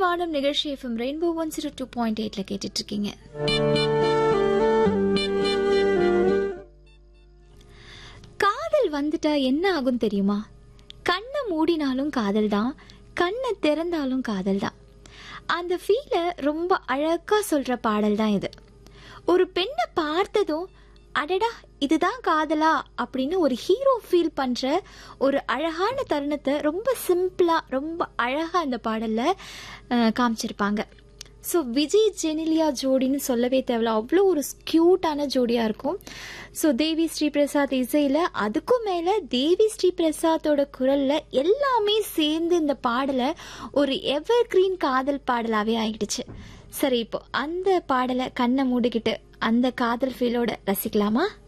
வானம் நிகழ்ச்சி FM rainbow one zero two point எயிட்ல கேட்டுட்டு இருக்கீங்க காதல் வந்துட்டா என்ன ஆகும் தெரியுமா கண்ணை மூடினாலும் காதல் தான் கண்ணை திறந்தாலும் காதல் தான் அந்த ஃபீலை ரொம்ப அழகா சொல்ற பாடல் தான் இது ஒரு பெண்ணை பார்த்ததும் அடடா இதுதான் காதலா அப்படின்னு ஒரு ஹீரோ ஃபீல் பண்ற ஒரு அழகான தருணத்தை ரொம்ப சிம்பிளா ரொம்ப அழகா இந்த பாடல்ல அஹ், காமிச்சிருப்பாங்க ஸோ விஜய் ஜெனிலியா ஜோடின்னு சொல்லவே தேவையில்ல அவ்வளோ ஒரு க்யூட்டான ஜோடியாக இருக்கும் ஸோ தேவி ஸ்ரீ பிரசாத் இசையில் அதுக்கும் மேலே தேவி ஸ்ரீ பிரசாத்தோட குரலில் எல்லாமே சேர்ந்து இந்த பாடலை ஒரு எவர் கிரீன் காதல் பாடலாகவே ஆயிடுச்சு சரி இப்போ அந்த பாடலை கண்ணை மூடிக்கிட்டு அந்த காதல் ஃபீலோட ரசிக்கலாமா